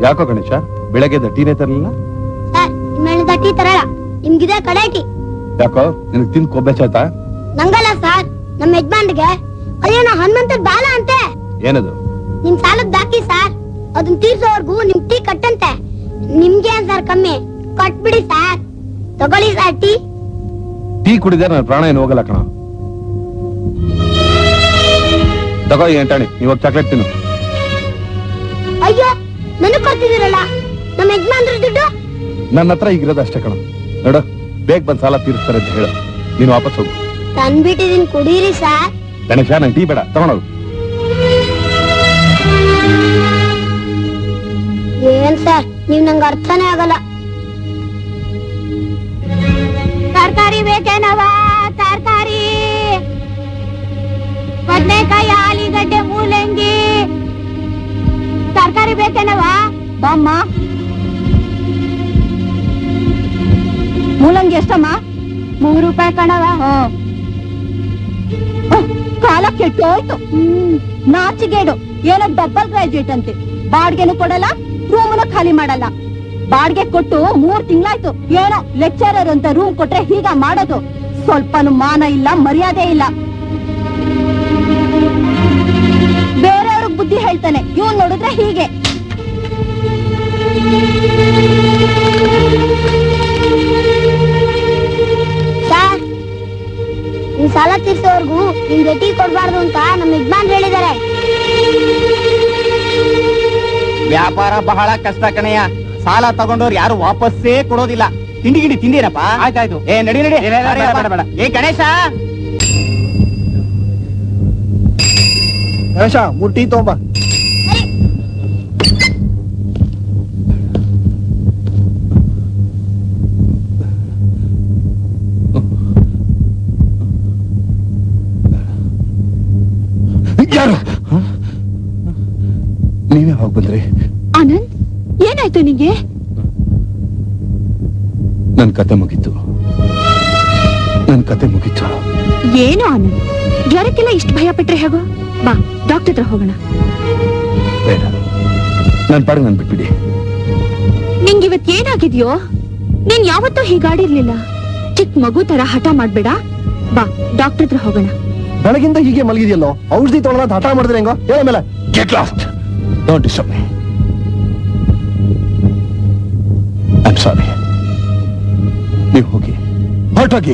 ಯಾಕೋ ಗಣೇಶ ಬೆಳಗ್ಗೆ ಟೀನೇ ತರಲಿಲ್ಲ ಸರ್ ಇನ್ಮೇಲಿಂದ ಟೀ ತರಲ್ಲ ನಿಮ್ಗಿದೆ ಕಡೆ ಟೀ ಯಾಕೋ ನಿನಗ್ ತಿಂದ್ ಕೊಬ್ಬೆಚಾಯ್ತಾ ನಂಗಲ್ಲ ಸರ್ ನಮ್ಮ ಯಜಮಾನ್ರಿಗೆ ಅದೇನೋ ಹನುಮಂತದ ಬಾಲ ಅಂತೆ ಏನದು ನಿಮ್ ಸಾಲದ್ ಬಾಕಿ ಸರ್ ಅದನ್ನ ತೀರ್ಸೋವರ್ಗು ನಿಮ್ ಟೀ ಕಟ್ಟಂತೆ ನಿಮ್ಗೆ ಏನ್ ಸರ್ ಕಮ್ಮಿ ಕಟ್ಬಿಡಿ ಸರ್ ತಗೊಳ್ಳಿ ಸರ್ ಟೀ ಟೀ ಕುಡಿದ್ರೆ ನನ್ನ ಪ್ರಾಣ ಏನು ಹೋಗಲ್ಲ ಕಣ ತಗೋ ಈ ಎಂಟಾಣಿ ಇವಾಗ ಚಾಕ್ಲೇಟ್ ತಿನ್ನು ಅಯ್ಯೋ ನನಗ್ ಕೊಡ್ತಿದ್ದೀರಲ್ಲ ನಮ್ಮ ಯಜಮಾನ್ರ ದುಡ್ಡು ನನ್ನ ಹತ್ರ ಈಗಿರೋದು ಅಷ್ಟೇ ಕಣ ನೋಡು ಬೇಗ ಬಂದ್ ಸಾಲ ತೀರಿಸ್ತಾರೆ ಅಂತ ಹೇಳು ನೀನು ವಾಪಸ್ ಹೋಗು ತಂದ್ಬಿಟ್ಟಿದೀನಿ ಕುಡೀರಿ ಸರ್ ಗಣೇಶ ನಂಗೆ ಟೀ ಬೇಡ ತಗೊಂಡೋಗು ಏನ್ ಸರ್ ನೀವ್ ನಂಗೆ ಅರ್ಥನೇ ಆಗಲ್ಲ ತರಕಾರಿ ಬೇಕೇನವ ತರಕಾರಿ ಬದನೆಕಾಯಿ ಆಲಿಗಡ್ಡೆ ಮೂಲಂಗಿ ತರಕಾರಿ ಬೇಕೇನವ ಬಾಮ್ಮ ಮೂಲಂಗಿ ಎಷ್ಟಮ್ಮ ಮೂರು ರೂಪಾಯಿ ಕಣವ ಹ್ಮ್. ಅಹ್, ಕಾಲ ಕೆಟ್ಟೋಯ್ತು ಹ್ಮ್. ನಾಚಿಗೇಡು ಏನೋ ಡಬ್ಬಲ್ ಗ್ರಾಜುಯೇಟ್ ಅಂತೆ ಬಾಡ್ಗೆನು ಕೊಡಲ್ಲ ರೂಮ್ನು ಖಾಲಿ ಮಾಡಲ್ಲ ಬಾಡ್ಗೆ ಕೊಟ್ಟು ಮೂರ್ ತಿಂಗಳಾಯ್ತು ಏನೋ ಲೆಕ್ಚರರ್ ಅಂತ ರೂಮ್ ಕೊಟ್ರೆ ಹೀಗ ಮಾಡೋದು ಸ್ವಲ್ಪನು ಮಾನ ಇಲ್ಲ ಮರ್ಯಾದೆ ಇಲ್ಲ ಬೇರೆಯವ್ರಿಗೆ ಬುದ್ಧಿ ಹೇಳ್ತಾನೆ ಇವ್ನ್ ನೋಡಿದ್ರೆ ಹೀಗೆ ಸರ್ ಈ ಸಾಲ ತೀರ್ಸೋವರ್ಗು ನಿಮ್ಗೆ ಟೀ ಕೊಡ್ಬಾರ್ದು ಅಂತ ನಮ್ಮ ಯಜಮಾನ್ ಹೇಳಿದ್ದಾರೆ ವ್ಯಾಪಾರ ಬಹಳ ಕಷ್ಟ ಕಣಯ್ಯ ಸಾಲ ತಗೊಂಡವ್ರು ಯಾರು ವಾಪಸ್ಸೇ ಕೊಡೋದಿಲ್ಲ ತಿಂಡಿ ಗಿಂಡಿ ತಿಂದಿರಪ್ಪ ಆಯ್ತಾಯ್ತು ಏ ನಡಿ ನಡಿ ಏ ಗಣೇಶ ಗಣೇಶ ಮೂರ್ ಟೀ ತಗೊಂಬ ಯಾರು ನೀವೇ ಹೋಗಿ ಬಂದ್ರಿ ಆನಂದ್ ಏನಾಯ್ತು ನಿಂಗೆ ನನ್ ಕತೆ ಮುಗೀತು ನನ್ ಕತೆ ಮುಗೀತು ಏನು ಆನಂದ್ ಜ್ವರಕ್ಕೆಲ್ಲ ಇಷ್ಟು ಭಯ ಪಟ್ರೆ ಹೇಗೋ ಬಾ ಡಾಕ್ಟರ್ ಹತ್ರ ಹೋಗೋಣ ಬೇಡ ನನ್ ಪಾಡಿಗೆ ನನ್ ಬಿಟ್ಬಿಡಿ ನಿಂಗ್ ಇವತ್ ಏನಾಗಿದ್ಯೋ ನೀನ್ ಯಾವತ್ತೂ ಹೀಗಾಡಿರ್ಲಿಲ್ಲ ಚಿಕ್ಕ ಮಗು ತರ ಹಠ ಮಾಡ್ಬೇಡ ಬಾ ಡಾಕ್ಟರ್ ಹತ್ರ ಹೋಗೋಣ ಬೆಳಗಿಂದ ಹೀಗೆ ಮಲಗಿದ್ಯಲ್ಲೋ ಔಷಧಿ ತೊಗೊಳದ ಹಠ ಮಾಡಿದ್ರೆ ಹೆಂಗೋ ಹೇಳ ಮೇಲೆ get lost don't disturb me I'm sorry ನೀವು ಹೋಗಿ ಹೊರಟೋಗಿ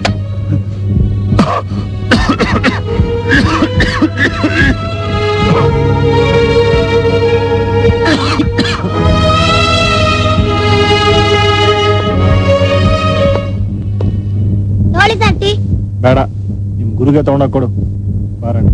ನೋಡಿ ಸರ್ ಟೀ ಬೇಡ ನಿಮ್ ಗುರುಗೆ ತಗೊಂಡೋಗ್ ಕೊಡು ಬಾರಣ್ಣ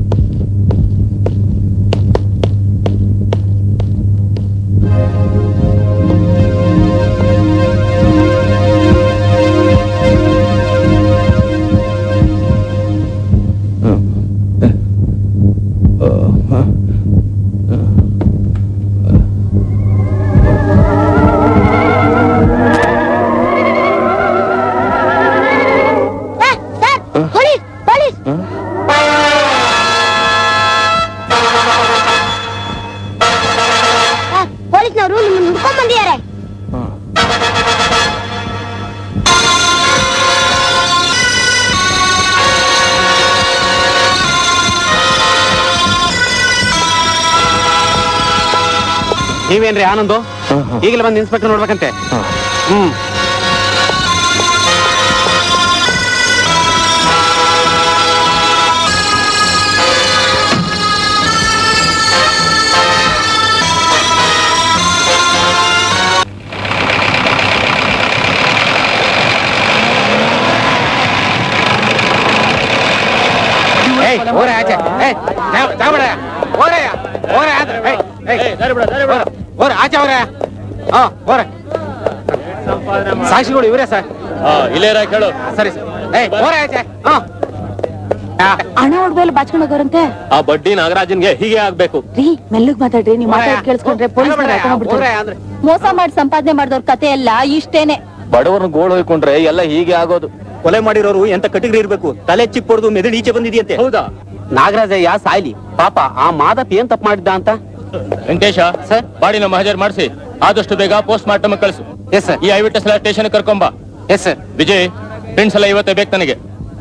sir sir police police sir ಪೊಲೀಸ್ನವರು ನಿಮ್ಮನ್ನ ಹುಡ್ಕೊಂಡ್ ಬಂದಿದ್ದಾರೆ ನೀವೇನ್ರಿ ಆನಂದು ಈಗಲೇ ಬಂದು ಇನ್ಸ್ಪೆಕ್ಟರ್ ನೋಡ್ಬೇಕಂತೆ ಹ್ಮ್ ಏಯ್ ಓರೆ ಆಚೆ ಏಯ್ ಜಾವ್- ಜಾವ್ಬಿಡ. ಓರೆ ಓರೆ ಆಚೆ ಏಯ್ ಏಯ್ ಓರೆ ಆಚೆ ಓರೆ ಹಾ ಓರೆ ಸಾಕ್ಷಿಗಳು ಇವರೇ ಸರ್ ಇಲ್ಲೇರ ಕೇಳು ಸರಿ ಸರ್ ಏಯ್ ಓರೆ ಆಚೆ ಹಾ ಹಣ ಹೊಡ್ದಲ್ಲಿ ಬಾಚ್ಕೊಂಡು ಹೋಗೋರಂತೆ ಆ ಬಡ್ಡಿ ನಾಗರಾಜನ್ಗೆ ಹೀಗೆ ಆಗ್ಬೇಕು ರೀ ಮೆಲ್ಲಗ್ ಮಾತಾಡ್ರಿ ನೀವು ಮಾತಾಡ್ ಕೇಳಿಸ್ಕೊಂಡ್ರೆ ಪೊಲೀಸ್ ಓರೆ ಅಂದ್ರೆ ಮೋಸ ಮಾಡಿ ಸಂಪಾದನೆ ಮಾಡಿದವ್ರ ಕತೆ ಎಲ್ಲ ಇಷ್ಟೇನೆ ಬಡವರನ್ನ ಗೋಳು ಹೋಯ್ಕೊಂಡ್ರೆ ಎಲ್ಲ ಹೀಗೆ ಆಗೋದು ಕೊಲೆ ಮಾಡಿರೋರು ಎಂತ ಕಟಿಗ್ರಿ ಇರ್ಬೇಕು ತಲೆ ಚಿಕ್ ಹೊಡೆದು ಮೆದುಳು ಈಚೆ ಬಂದಿದೆಯಂತೆ ಹೌದಾ ನಾಗರಾಜಯ್ಯ ಸಾಯ್ಲಿ ಪಾಪ ಆ ಮಾದಪ್ ಏನ್ ತಪ್ಪು ಮಾಡಿದ್ದ ಅಂತ ವೆಂಕಟೇಶ ಸರ್? ಬಾಡಿನ ಮಹಜರ್ ಮಾಡಿಸಿ ಆದಷ್ಟು ಬೇಗ ಪೋಸ್ಟ್ ಮಾರ್ಟಮ್ ಕಳಿಸು ಎಸ್ ಸರ್ ಈ ಐ ವಿಟ್ನೆಸ್ ಎಲ್ಲ ಸ್ಟೇಷನ್ ಕರ್ಕೊಂಬ ಎಸ್ ಸರ್ ವಿಜಯ್ ಫ್ರೆಂಡ್ಸ್ ಎಲ್ಲ ಇವತ್ತೇ ಬೇಕು ನನಗೆ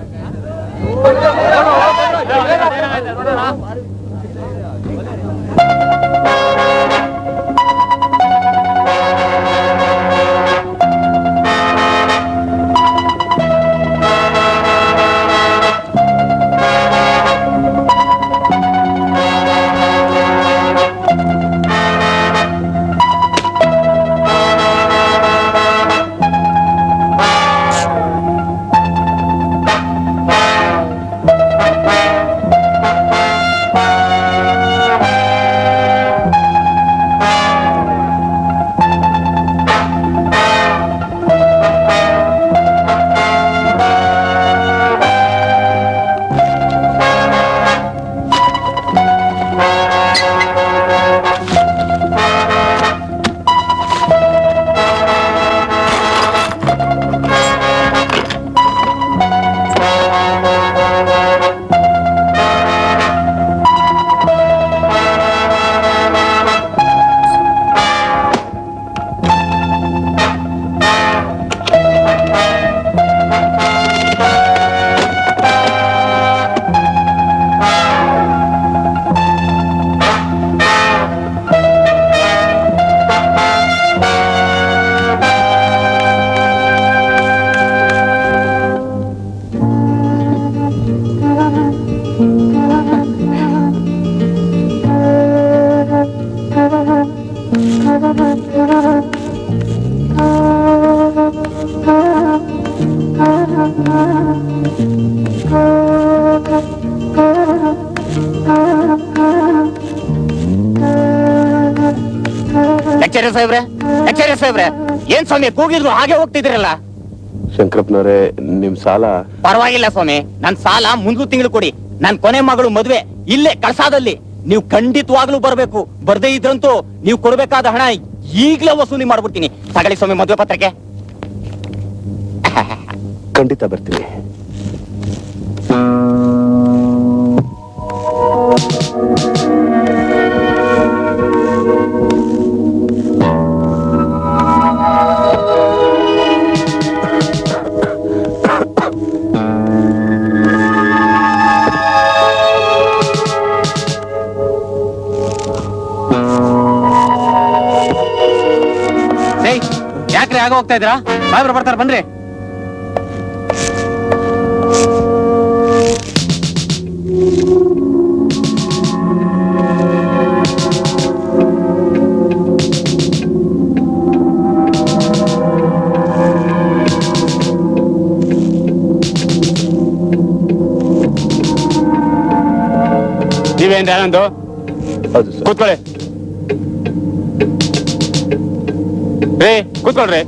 ಲೆಕ್ಚರರ್ ಸಾಹೇಬ್ರೆ ಲೆಕ್ಚರರ್ ಸಾಹೇಬ್ರೆ ಏನ್ ಸ್ವಾಮಿ ಕೂಗಿದ್ರು ಹಾಗೆ ಹೋಗ್ತಿದ್ರಲ್ಲ ಶಂಕರಪ್ಪನವರೇ ನಿಮ್ ಸಾಲ ಪರವಾಗಿಲ್ಲ ಸ್ವಾಮಿ ನನ್ ಸಾಲ ಮುಂದಿನ ತಿಂಗಳು ಕೊಡಿ ನನ್ ಕೊನೆ ಮಗಳು ಮದ್ವೆ ಇಲ್ಲೇ ಕಳಸಾದಲ್ಲಿ ನೀವು ಖಂಡಿತವಾಗ್ಲೂ ಬರ್ಬೇಕು ಬರ್ದೇ ಇದ್ರಂತೂ ನೀವು ಕೊಡ್ಬೇಕಾದ ಹಣ ಈಗ್ಲೇ ವಸೂಲಿ ಮಾಡ್ಬಿಡ್ತೀನಿ ತಗೊಳ್ಳಿ ಸ್ವಾಮಿ ಮದ್ವೆ ಪತ್ರಕ್ಕೆ ಖಂಡಿತ ಬರ್ತೀನಿ ಯಾಕ್ರಿ ಆಗ ಹೋಗ್ತಾ ಇದ್ರಾ ಸಾಹೇಬ್ರು ಬರ್ತಾರ ಬನ್ರಿ ನೀವೇನ್ರಿ ಆನಂದು ಹೌದು ಸರ್ ಕೂತ್ಕೊಳ್ಳಿ ರೇ ಕೂತ್ಕೊಳ್ರಿ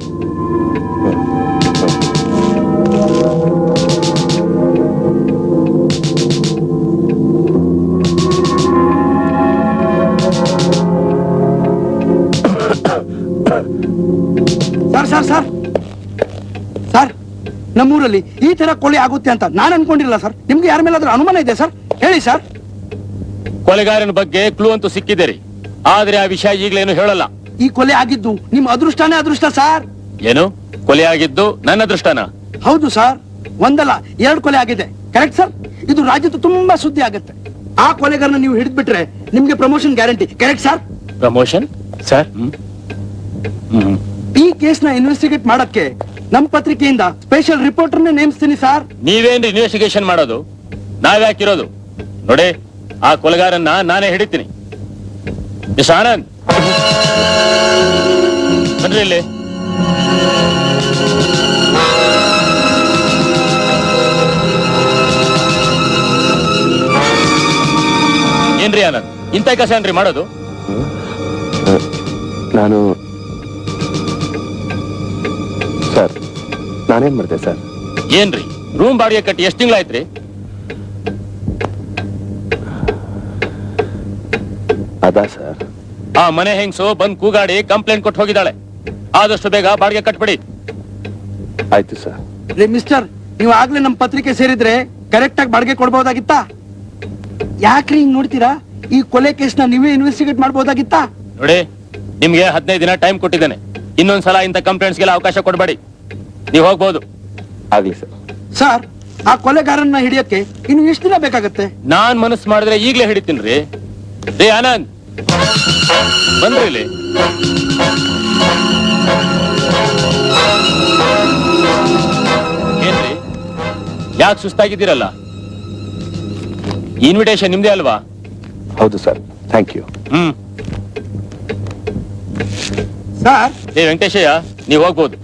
ಸರ್ ಸರ್ ಸರ್ ಸರ್ ನಮ್ಮೂರಲ್ಲಿ ಈ ತರ ಕೊಲೆ ಆಗುತ್ತೆ ಅಂತ ನಾನು ಅನ್ಕೊಂಡಿಲ್ಲ ಸರ್ ನಿಮ್ಗೆ ಯಾರ ಮೇಲಾದ್ರೂ ಅನುಮಾನ ಇದೆ ಸರ್ ಹೇಳಿ ಸರ್ ಕೊಲೆಗಾರನ ಬಗ್ಗೆ ಕ್ಲೂ ಅಂತೂ ಸಿಕ್ಕಿದೆ ಆದ್ರೆ ಆ ವಿಷಯ ಈಗಲೇನು ಹೇಳಲ್ಲ ಈ ಕೊಲೆ ಆಗಿದ್ದು ನಿಮ್ ಅದೃಷ್ಟನೇ ಅದೃಷ್ಟ ಸರ್ ಏನು ಕೊಲೆ ಆಗಿದ್ದು ನನ್ನ ಅದೃಷ್ಟನ ಹೌದು ಸರ್ ಒಂದಲ್ಲ ಎರಡು ಕೊಲೆ ಆಗಿದೆ ಕರೆಕ್ಟ್ ಸರ್ ಇದು ರಾಜ್ಯದ ತುಂಬಾ ಸುದ್ದಿ ಆಗುತ್ತೆ ಆ ಕೊಲೆಗಾರನ ನೀವು ಹಿಡಿದ್ಬಿಟ್ರೆ ನಿಮ್ಗೆ promotion guarantee correct sir promotion sir hmm ಈ ಕೇಸ್ನ ಇನ್ವೆಸ್ಟಿಗೇಟ್ ಮಾಡಕ್ಕೆ ನಮ್ ಪತ್ರಿಕೆಯಿಂದ ಸ್ಪೆಷಲ್ ರಿಪೋರ್ಟರ್ನೇ ನೇಮಿಸ್ತೀನಿ ಸರ್ ನೀವೇನ್ರಿ ಇನ್ವೆಸ್ಟಿಗೇಷನ್ ಮಾಡೋದು ನಾವ್ಯಾಕಿರೋದು ನೋಡಿ ಆ ಕೊಲೆಗಾರನ್ನ ನಾನೇ ಹಿಡಿತೀನಿ ಮಿಸ್ ಆನಂದ್ ಬನ್ರಿ ಇಲ್ಲಿ ಏನ್ರಿ ಆನಂದ್ ಇಂಥ ಕೆಲಸ ಏನ್ರಿ ಮಾಡೋದು ನಾನು ಸರ್ ನಾನೇನ್ ಮಾಡಿದೆ ಸರ್ ಏನ್ರಿ ರೂಮ್ ಬಾಡಿಗೆ ಕಟ್ಟಿ ಎಷ್ಟ್ ತಿಂಗಳಾಯ್ತ್ರಿ ಅದಾ ಸರ್ ಆ ಮನೆ ಹೆಂಗ್ಸು ಬಂದ್ ಕೂಗಾಡಿ ಕಂಪ್ಲೇಂಟ್ ಕೊಟ್ಟು ಹೋಗಿದ್ದಾಳೆ ಆದಷ್ಟು ಬೇಗ ಬಾಡಿಗೆ ಕಟ್ಬಿಡಿ ಆಯ್ತು ಸರ್ ರೀ ಮಿಸ್ಟರ್ ನೀವು ಆಗ್ಲೇ ನಮ್ ಪತ್ರಿಕೆ ಸೇರಿದ್ರೆ ಕರೆಕ್ಟ್ ಆಗಿ ಬಾಡಿಗೆ ಕೊಡ್ಬೋದಾಗಿತ್ತಾ ಯಾಕ್ರಿ ಹಿಂಗ್ ನೋಡ್ತೀರಾ ಈ ಕೊಲೆ ಕೇಸ್ನ ನೀವೇ ಇನ್ವೆಸ್ಟಿಗೇಟ್ ಮಾಡ್ಬೋದಾಗಿತ್ತಾ ನೋಡಿ ನಿಮ್ಗೆ ಹದಿನೈದು ದಿನ ಟೈಮ್ ಕೊಟ್ಟಿದ್ದೇನೆ ಇನ್ನೊಂದ್ಸಲ ಇಂಥ ಕಂಪ್ಲೇಂಟ್ಸ್ಗೆಲ್ಲ ಅವಕಾಶ ಕೊಡಬೇಡಿ ನೀವು ಹೋಗ್ಬೋದು ಆಗ್ಲಿ ಸರ್ ಸರ್ ಆ ಕೊಲೆಗಾರನ್ನ ಹಿಡಿಯಕ್ಕೆ ಇನ್ನು ಎಷ್ಟು ದಿನ ಬೇಕಾಗತ್ತೆ ನಾನ್ ಮನಸ್ಸು ಮಾಡಿದ್ರೆ ಈಗ್ಲೇ ಹಿಡಿತೀನಿ ರೀ ರೇ ಆನಂದ್ ಬಂದ್ರಿ ಇಲ್ಲಿ ಏನ್ರಿ ಯಾಕೆ ಸುಸ್ತಾಗಿದ್ದೀರಲ್ಲ ಇನ್ವಿಟೇಷನ್ ನಿಮ್ದೇ ಅಲ್ವಾ ಹೌದು sir thank you hmm sir ಏ ವೆಂಕಟೇಶಯ್ಯ ನೀವು ಹೋಗ್ಬೋದು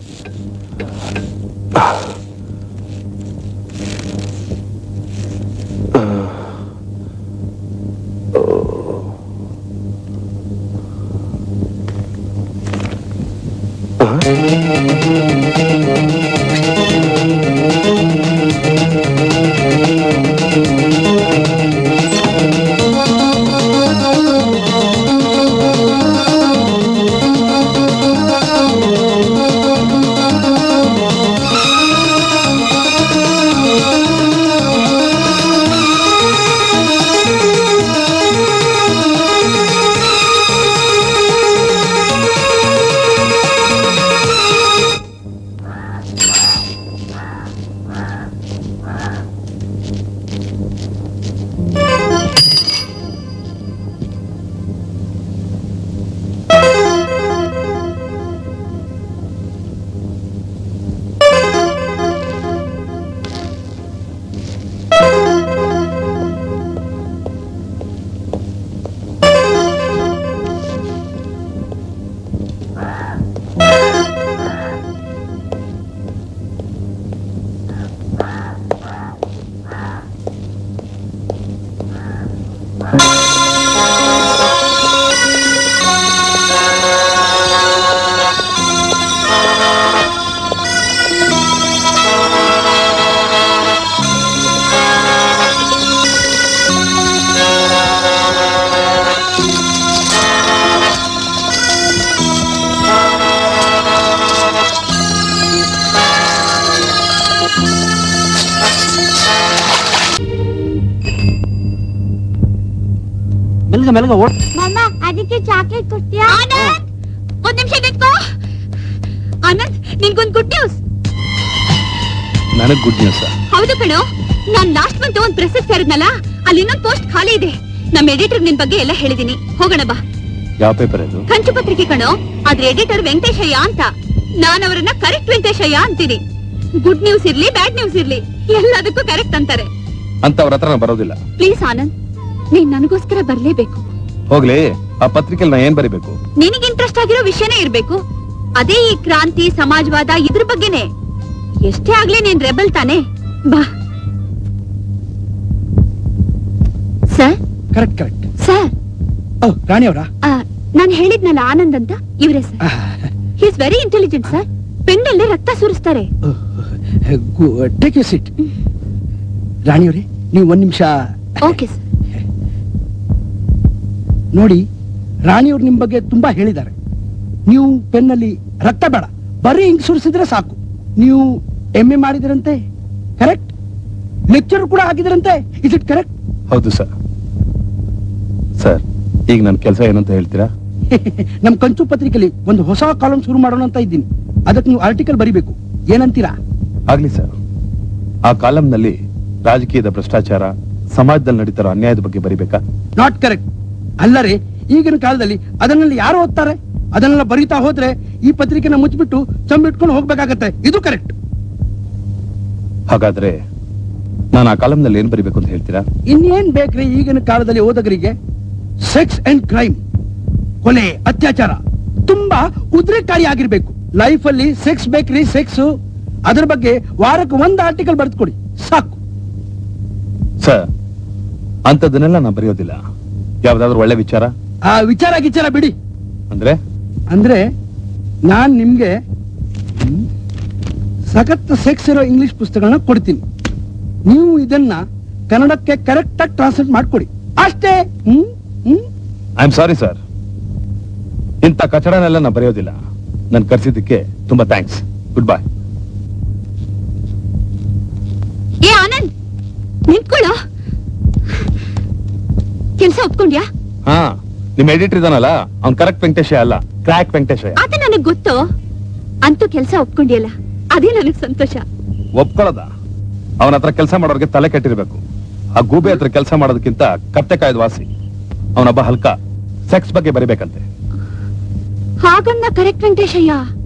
ಮೆಲ್ಗ ಮೆಲ್ಗ ಓಡ್ ಮಾಮ ಅದಕ್ಕೆ ಚಾಕ್ಲೇಟ್ ಕೊಡ್ತೀಯಾ ಆನಂದ್ ಒಂದ್ ನಿಮಿಷ ನಿಂತ್ಕೋ ಆನಂದ್ ನಿನ್ಗೊಂದ್ ಗುಡ್ ನ್ಯೂಸ್ ನನಗ್ ಗುಡ್ ನ್ಯೂಸ್ ಹೌದು ಕಣೋ ನಾನ್ ಲಾಸ್ಟ್ ಮಂತ್ ಒಂದ್ ಪ್ರೆಸಸ್ ಸೇರಿದ್ನಲ್ಲ ಅಲ್ಲಿ ಇನ್ನೊಂದ್ ಪೋಸ್ಟ್ ಖಾಲಿ ಇದೆ ನಮ್ ಎಡಿಟರ್ ನಿನ್ ಬಗ್ಗೆ ಎಲ್ಲ ಹೇಳಿದೀನಿ ಹೋಗೋಣ ಬಾ ಯಾವ ಪೇಪರ್ ಅದು ಕಂಚು ಪತ್ರಿಕೆ ಕಣೋ ಅದ್ರ ಎಡಿಟರ್ ವೆಂಕಟೇಶಯ್ಯ ಅಂತ ನಾನ್ ಅವರನ್ನ ಕರೆಕ್ಟ್ ವೆಂಕಟೇಶಯ್ಯ ಅಂತೀನಿ ಗುಡ್ ನ್ಯೂಸ್ ಇರ್ಲಿ ಬ್ಯಾಡ್ ನ್ಯೂಸ್ ಇರ್ಲಿ ಎಲ್ಲದಕ್ಕೂ ಕರೆಕ್ಟ್ ಅಂತಾರೆ ಅಂತ ಅವ್ರ ಹತ್ರ ನಾನ್ ಬರೋದಿಲ್ಲ ಪ್ಲೀಸ್ ಆನಂದ್ ನೀನ್ ನನಗೋಸ್ಕರ ಬರ್ಲೇಬೇಕು ಹೋಗ್ಲಿ ಆ ಪತ್ರಿಕೆಲ್ ನಾ ಏನ್ ಬರಿಬೇಕು ನಿನಗೆ ಇಂಟ್ರೆಸ್ಟ್ ಆಗಿರೋ ವಿಷಯನೇ ಇರ್ಬೇಕು ಅದೇ ಈ ಕ್ರಾಂತಿ ಸಮಾಜವಾದ ಇದ್ರ ಬಗ್ಗೆನೆ ಎಷ್ಟೇ ಆಗ್ಲಿ ನೀನ್ ರೆಬಲ್ ತಾನೆ ಬಾ ಸರ್ ಕರೆಕ್ಟ್ ಕರೆಕ್ಟ್ ಸರ್ ಓ ರಾಣಿ ಅವರ ನಾನ್ ಹೇಳಿದ್ನಲ್ಲ ಆನಂದ್ ಅಂತ ಇವ್ರೆ sir is very intelligent sir ಪೆನ್ನಲ್ಲೇ ರಕ್ತ ಸುರಿಸ್ತಾರೆ ಟೇಕ್ ಯು ಸಿಟ್ ರಾಣಿಯವರೇ ನೀವು ಒಂದ್ ನಿಮಿಷ ಓಕೆ ಸರ್ ನೋಡಿ ರಾಣಿಯವ್ರು ನಿಮ್ ಬಗ್ಗೆ ತುಂಬಾ ಹೇಳಿದ್ದಾರೆ ನೀವು ಪೆನ್ನಲ್ಲಿ ರಕ್ತ ಬೇಡ ಬರೀ ಹಿಂಗ್ ಸುರಿಸಿದ್ರೆ ಸಾಕು ನೀವು ಎಂ ಎ ಮಾಡಿದ್ರಂತೆ ಕರೆಕ್ಟ್ ಲೆಕ್ಚರ್ ಕೂಡ ಆಗಿದ್ರಂತೆ ಇಸ್ ಇಟ್ ಕರೆಕ್ಟ್ ಹೌದು ಸರ್ ಸರ್ ಈಗ ನನ್ನ ಕೆಲಸ ಏನಂತ ಹೇಳ್ತೀರಾ ನಮ್ ಕಂಚು ಪತ್ರಿಕೆಯಲ್ಲಿ ಒಂದು ಹೊಸ ಕಾಲಂ ಶುರು ಮಾಡೋಣ ಅಂತ ಇದ್ದೀನಿ ಅದಕ್ಕೆ ನೀವು ಆರ್ಟಿಕಲ್ ಬರಿಬೇಕು ಏನಂತೀರಾ ಆಗ್ಲಿ ಸರ್ ಆ ಕಾಲಂನಲ್ಲಿ ರಾಜಕೀಯದ ಭ್ರಷ್ಟಾಚಾರ ಸಮಾಜದಲ್ಲಿ ನಡೀತಾರೋ ಅನ್ಯಾಯದ ಬಗ್ಗೆ ಬರಿಬೇಕಾ ನಾಟ್ ಕರೆಕ್ಟ್ ಅಲ್ಲರೇ ಈಗಿನ ಕಾಲದಲ್ಲಿ ಅದನ್ನೆಲ್ಲ ಯಾರು ಓದ್ತಾರೆ ಅದನ್ನೆಲ್ಲ ಬರೀತಾ ಹೋದ್ರೆ ಈ ಪತ್ರಿಕೆನ ಮುಚ್ಚಿಬಿಟ್ಟು ಚಂಬಿಟ್ಕೊಂಡು ಹೋಗ್ಬೇಕಾಗತ್ತೆ ಇದು ಕರೆಕ್ಟ್ ಹಾಗಾದ್ರೆ ನಾನು ಆ ಕಾಲಂನಲ್ಲಿ ಏನ್ ಬರಿಬೇಕು ಅಂತ ಹೇಳ್ತೀರಾ ಇನ್ನೇನ್ ಬೇಕ್ರಿ ಈಗಿನ ಕಾಲದಲ್ಲಿ ಓದಗರಿಗೆ ಸೆಕ್ಸ್ ಅಂಡ್ ಕ್ರೈಮ್ ಕೊಲೆ ಅತ್ಯಾಚಾರ ತುಂಬಾ ಉದ್ರೇಕಾರಿ ಆಗಿರ್ಬೇಕು ಲೈಫ್ ಅಲ್ಲಿ ಸೆಕ್ಸ್ ಬೇಕ್ರಿ ಸೆಕ್ಸ್ ಅದ್ರ ಬಗ್ಗೆ ವಾರಕ್ಕೆ ಒಂದು ಆರ್ಟಿಕಲ್ ಬರೆದುಕೊಡಿ ಸಾಕು ಸರ್ ಅಂತದನ್ನೆಲ್ಲ ನಾನು ಬರೆಯೋದಿಲ್ಲ ಯಾವ್ದಾದ್ರು ಒಳ್ಳೆ ವಿಚಾರ ಆ ವಿಚಾರ ಗಿಚಾರ ಬಿಡಿ ಅಂದ್ರೆ ಅಂದ್ರೆ ನಾನ್ ನಿಮ್ಗೆ ಹ್ಮ್, ಸಖತ್ ಸೆಕ್ಸ್ ಇರೋ ಇಂಗ್ಲಿಷ್ ಪುಸ್ತಕಗಳನ್ನ ಕೊಡ್ತೀನಿ ನೀವು ಇದನ್ನ ಕನ್ನಡಕ್ಕೆ ಕರೆಕ್ಟ್ ಆಗಿ ಟ್ರಾನ್ಸ್ಲೇಟ್ ಮಾಡ್ಕೊಡಿ ಅಷ್ಟೇ hmm hmm I am sorry sir ಇಂಥ ಕಚಡನೆಲ್ಲ ನಾನು ಬರೆಯೋದಿಲ್ಲ ನನ್ ಕರ್ಸಿದ್ದಕ್ಕೆ ತುಂಬಾ ಥ್ಯಾಂಕ್ಸ್ ಗುಡ್ ಬಾಯ್ ಏ ಆನಂದ್ ನಿಂತ್ಕೊಳ್ಳೋ ಕೆಲ್ಸ ಒಪ್ಕೊಂಡ್ಯಾ ಹಾ ನಿಮ್ ಎಡಿಟರ್ ಇದಾನಲ್ಲ ಅವ್ನ್ ಕರೆಕ್ಟ್ ವೆಂಕಟೇಶ ಅಲ್ಲ ಕ್ರ್ಯಾಕ್ ವೆಂಕಟೇಶ ಅದು ನನಗ್ ಗೊತ್ತು ಅಂತೂ ಕೆಲ್ಸ ಒಪ್ಕೊಂಡಿಯಲ್ಲ ಅದೇ ನನಗ್ ಸಂತೋಷ ಒಪ್ಕೊಳ್ಳೋದ ಅವನ ಹತ್ರ ಕೆಲಸ ಮಾಡೋರ್ಗೆ ತಲೆ ಕೆಟ್ಟಿರ್ಬೇಕು ಆ ಗೂಬೆ ಹತ್ರ ಕೆಲಸ ಮಾಡೋದಕ್ಕಿಂತ ಕತ್ತೆ ಕಾಯ್ದ ವಾಸಿ ಅವನೊಬ್ಬ ಹಲ್ಕ ಸೆಕ್ಸ್ ಬಗ್ಗೆ ಬರಿಬೇಕಂತೆ ಹಾಗನ್ನ ಕರೆಕ್ಟ್ ವೆಂಕಟೇಶಯ್ಯ